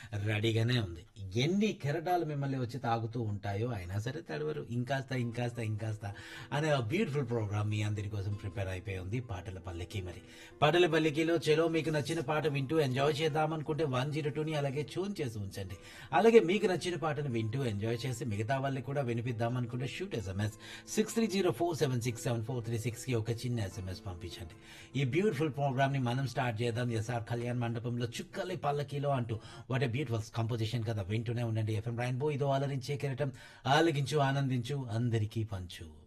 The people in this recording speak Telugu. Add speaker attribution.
Speaker 1: రెడీగానే ఉంది ఎన్ని కెరటాలు మిమ్మల్ని వచ్చి తాగుతూ ఉంటాయో అయినా సరే తడవరు ఇంకాస్త ఇంకాస్త ఇంకాస్త అనే బ్యూటిఫుల్ ప్రోగ్రామ్ మీ అందరి కోసం ప్రిపేర్ అయిపోయి ఉంది పాటల పల్లెకి మరి పాటల పల్లెకిలో చెలో మీకు నచ్చిన పాట వింటూ ఎంజాయ్ చేద్దామనుకుంటే వన్ జీరో టూని అలాగే ట్యూన్ చేసి ఉంచండి అలాగే మీకు నచ్చిన పాటను వింటూ ఎంజాయ్ చేసి మిగతా వాళ్ళకి కూడా వినిపిద్దామనుకుంటే shoot SMS six three zero four seven six seven four three సిక్స్కి ఒక చిన్న ఎస్ఎంఎస్ పంపించండి ఈ బ్యూటిఫుల్ ప్రోగ్రామ్ని మనం స్టార్ట్ చేద్దాం ఎస్ఆర్ కళ్యాణ్ మండపంలో చుక్కలి పల్లకిలో అంటూ వాట్ ఏ బ్యూటిఫుల్ కంపోజిషన్ కదా వింటూనే ఉండండి ఎఫ్ఎం రైన్బో ఇదో ఆలరించే కెరటం ఆలగించు ఆనందించు అందరికీ పంచు